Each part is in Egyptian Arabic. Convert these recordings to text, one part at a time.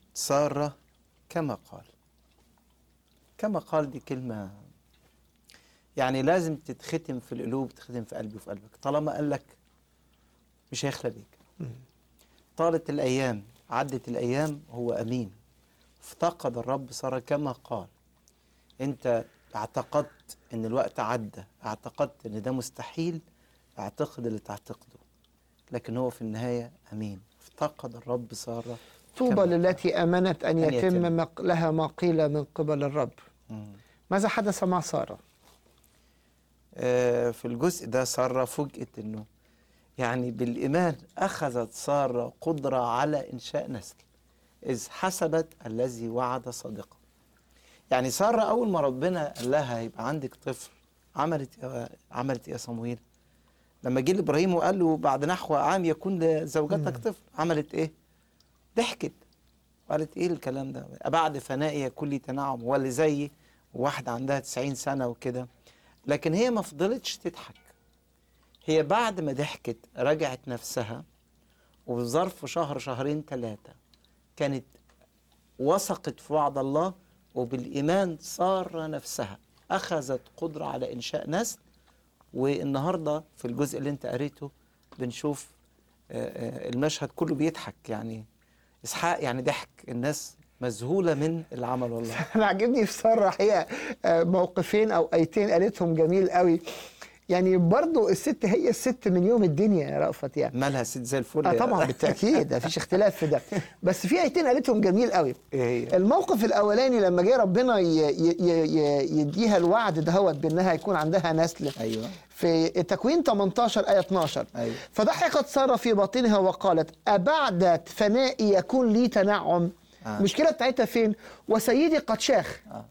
سارة كما قال كما قال دي كلمة يعني لازم تتختم في القلوب تتختم في قلبي وفي قلبك طالما قال لك مش هيخلى بيك طالت الأيام عدت الأيام هو أمين افتقد الرب سارة كما قال أنت اعتقدت أن الوقت عدى اعتقدت أن ده مستحيل اعتقد اللي تعتقده لكن هو في النهاية أمين افتقد الرب سارة طوبى كما للتي امنت ان أن يتم يتم. ما- لها ما قيل من قبل الرب مم. ماذا حدث مع ساره آه، في الجزء ده سارة فوجئت انه يعني بالإيمان أخذت سارة قدرة على إنشاء نسل إذ حسبت الذي وعد صادقا يعني سارة أول ما ربنا قال لها هيبقى عندك طفل عملت يا عملت إيه يا صمويل لما جه لإبراهيم وقال له بعد نحو عام يكون لزوجتك طفل عملت إيه ضحكت وقالت إيه الكلام ده بعد فنائي يكون لي تنعم واللي زيي واحدة عندها 90 سنة وكده لكن هي ما فضلتش تضحك هي بعد ما ضحكت رجعت نفسها وفي ظرف شهر شهرين ثلاثة كانت وثقت في وعد الله وبالإيمان صار نفسها أخذت قدرة على إنشاء نسل والنهاردة في الجزء اللي انت قريته بنشوف آه، آه، المشهد كله بيضحك يعني إسحاق يعني ضحك الناس مذهولة من العمل والله انا عاجبني في ساره هي آه، موقفين او ايتين قالتهم جميل قوي يعني برضو الست هي الست من يوم الدنيا يا رأفت يعني مالها ست زي الفل اه يا- طبعا بالتاكيد مفيش اختلاف في ده بس في ايتين قالتهم جميل قوي ايه هي؟ الموقف الاولاني لما جه ربنا ي- ي- ي- يديها الوعد دهوت بانها يكون عندها نسل ايوه في تكوين 18 آية 12 أيوة. فضحكت سارة في باطنها وقالت أبعد فنائي يكون لي تنعم آه. المشكلة بتاعتها فين وسيدي قد شاخ آه.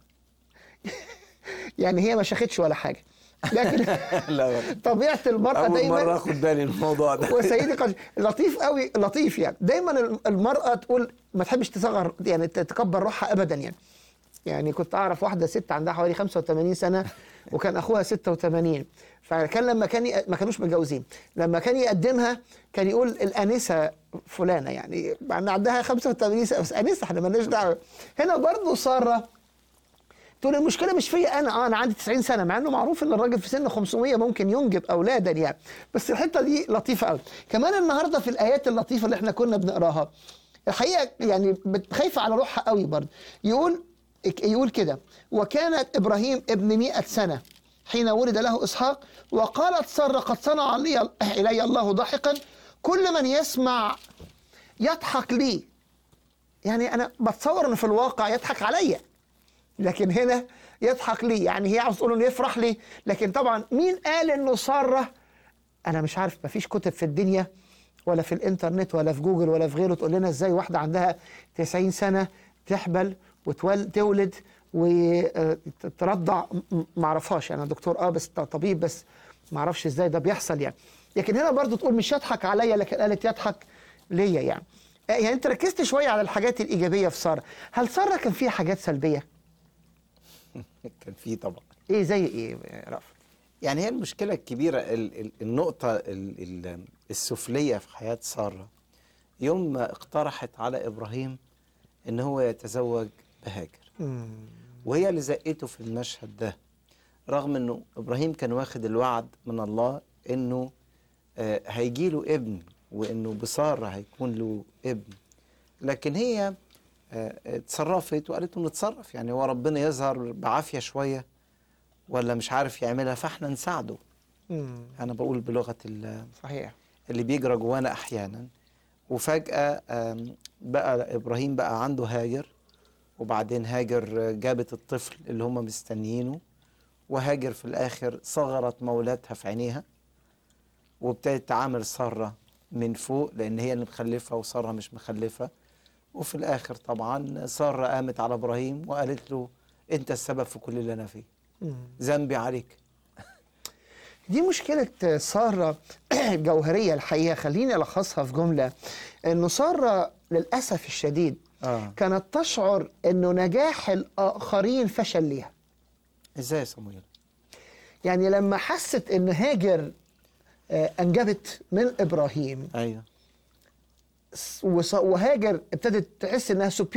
يعني هي ما شاختش ولا حاجة لكن لا طبيعة المرأة اول دايما مره اخد بالي من الموضوع ده وسيدي قد لطيف قوي لطيف يعني دايما المرأة تقول ما تحبش تصغر يعني تتكبر روحها أبدا يعني يعني كنت أعرف واحدة ست عندها حوالي 85 سنة وكان أخوها 86 فكان لما كان ي... ما كانوش متجوزين لما كان يقدمها كان يقول الأنسة فلانة يعني مع إن عندها 85 سنة بس أنسة احنا مالناش دعوة هنا برضه سارة تقول المشكله مش فيا انا اه انا عندي 90 سنه مع انه معروف ان الراجل في سن 500 ممكن ينجب اولادا يعني بس الحته دي لطيفه قوي كمان النهارده في الايات اللطيفه اللي احنا كنا بنقراها الحقيقه يعني بت- خايفه على روحها قوي برضه يقول يقول كده وكانت ابراهيم ابن 100 سنه حين ولد له اسحاق وقالت ساره قد صنع لي الي الله ضاحكا كل من يسمع يضحك لي يعني انا بتصور ان في الواقع يضحك عليا لكن هنا يضحك لي يعني هي عاوز تقول انه يفرح لي لكن طبعا مين قال انه ساره انا مش عارف مفيش كتب في الدنيا ولا في الانترنت ولا في جوجل ولا في غيره تقول لنا ازاي واحده عندها 90 سنه تحبل وتولد وترضع ما اعرفهاش انا دكتور اه بس طبيب بس ما اعرفش ازاي ده بيحصل يعني لكن هنا برضو تقول مش يضحك عليا لكن قالت يضحك ليا يعني آه، يعني انت ركزت شويه على الحاجات الايجابيه في ساره هل ساره كان فيها حاجات سلبيه كان في طبعا ايه زي ايه يا رأفت يعني هي المشكله الكبيره ال ال النقطه ال ال السفليه في حياه ساره يوم ما اقترحت على ابراهيم ان هو يتزوج بهاجر وهي اللي زقته في المشهد ده رغم انه ابراهيم كان واخد الوعد من الله انه آه، هيجي له ابن وانه بساره هيكون له ابن لكن هي آه، اتصرفت وقالت له نتصرف يعني هو ربنا يظهر بعافيه شويه ولا مش عارف يعملها فاحنا نساعده مم. انا بقول بلغه ال- صحيح اللي بيجرى جوانا احيانا وفجاه آم، بقى ابراهيم بقى عنده هاجر وبعدين هاجر جابت الطفل اللي هم مستنيينه وهاجر في الاخر صغرت مولاتها في عينيها وابتدت تعامل ساره من فوق لان هي اللي مخلفه وساره مش مخلفه وفي الاخر طبعا ساره قامت على ابراهيم وقالت له انت السبب في كل اللي انا فيه مم. ذنبي عليك دي مشكلة سارة الجوهرية الحقيقة خليني ألخصها في جملة إنه سارة للأسف الشديد اه كانت تشعر إنه نجاح الآخرين فشل ليها ازاي يا صمويل يعني لما حست إن هاجر آه، أنجبت من إبراهيم ايوه وص- وهاجر ابتدت تحس إنها